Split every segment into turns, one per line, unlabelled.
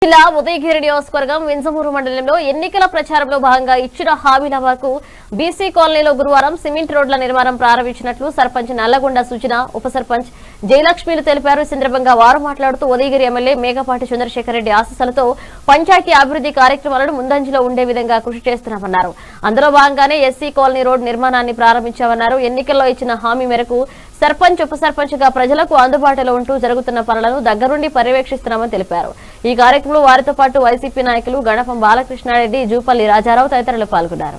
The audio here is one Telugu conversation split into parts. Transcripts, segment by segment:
జిల్లా ఉదయగిరి నియోజకవర్గం వింజమూరు మండలంలో ఎన్నికల ప్రచారంలో భాగంగా ఇచ్చిన హామీల వరకు బీసీ కాలనీలో గురువారం సిమెంట్ రోడ్ల నిర్మాణం ప్రారంభించినట్లు సర్పంచ్ నల్లగొండ సూచన ఉప సర్పంచ్ జయలక్ష్మిలు తెలిపారు ఈ సందర్భంగా వారు మాట్లాడుతూ ఉదయగిరి ఎమ్మెల్యే మేకపాటి చంద్రశేఖర్ రెడ్డి ఆశీస్సులతో పంచాయతీ అభివృద్ధి కార్యక్రమాలను ముందంజలో ఉండే విధంగా కృషి చేస్తున్నామన్నారు అందులో భాగంగానే ఎస్సీ కాలనీ రోడ్ నిర్మాణాన్ని ప్రారంభించామన్నారు ఎన్నికల్లో ఇచ్చిన హామీ మేరకు సర్పంచ్ ఉప సర్పంచ్ గా ప్రజలకు అందుబాటులో ఉంటూ జరుగుతున్న పనులను దగ్గరుండి పర్యవేక్షిస్తున్నామని తెలిపారు ఈ కార్యక్రమంలో వారితో పాటు వైసీపీ నాయకులు గణపం బాలకృష్ణారెడ్డి జూపల్లి రాజారావు తదితరులు పాల్గొన్నారు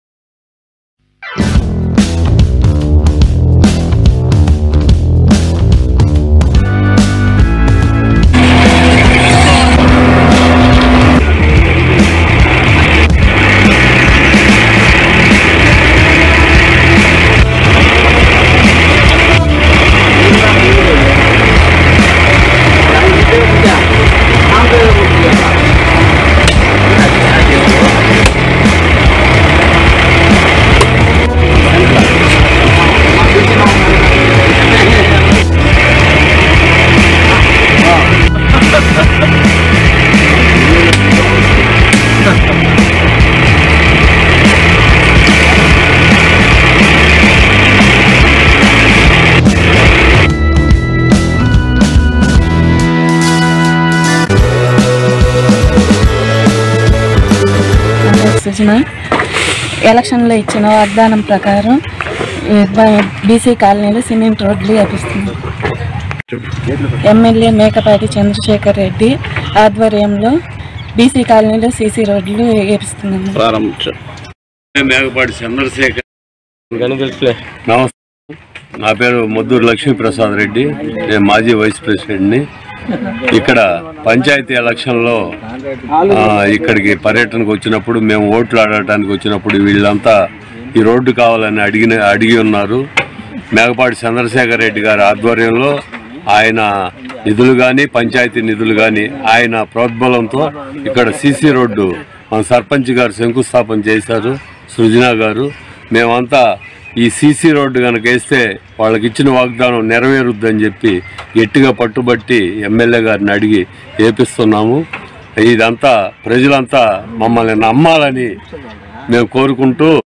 సూచన ఎలక్షన్లో ఇచ్చిన వాగ్దానం ప్రకారం ఈ బ- బీసీ కాలనీలో సిమెంట్ రోడ్లు వేపిస్తుంది ఎమ్మెల్యే మేకపాటి చంద్రశేఖర్ రెడ్డి ఆధ్వర్యంలో బీసీ కాలనీలో సీసీ రోడ్లు వేపిస్తున్నాము
ప్రారంభించాం మేకపాటి చంద్రశేఖర్
కనిపించలే
నమస్తే నా పేరు మొద్దూరు లక్ష్మీప్రసాద్ రెడ్డి నేను మాజీ వైస్ ప్రెసిడెంట్ని ఇక్కడ పంచాయతీ ఎలక్షన్లో ఆ, ఇక్కడికి పర్యటనకు వచ్చినప్పుడు మేము ఓట్లు ఆడటానికి వచ్చినప్పుడు వీళ్ళంతా ఈ రోడ్డు కావాలని అడిగిన అడిగి ఉన్నారు మేకపాటి చంద్రశేఖర్ రెడ్డి గారి ఆధ్వర్యంలో ఆయన నిధులు కానీ పంచాయతీ నిధులు కానీ ఆయన ప్రోద్బలంతో ఇక్కడ సీసీ రోడ్డు మన సర్పంచ్ గారు శంకుస్థాపన చేశారు సృజన గారు మేమంతా ఈ సీసీ రోడ్డు కనుక వేస్తే వాళ్ళకి ఇచ్చిన వాగ్దానం నెరవేరుద్దని చెప్పి గట్టిగా పట్టుబట్టి ఎమ్మెల్యే గారిని అడిగి వేపిస్తున్నాము ఇదంతా ప్రజలంతా మమ్మల్ని నమ్మాలని మేము కోరుకుంటూ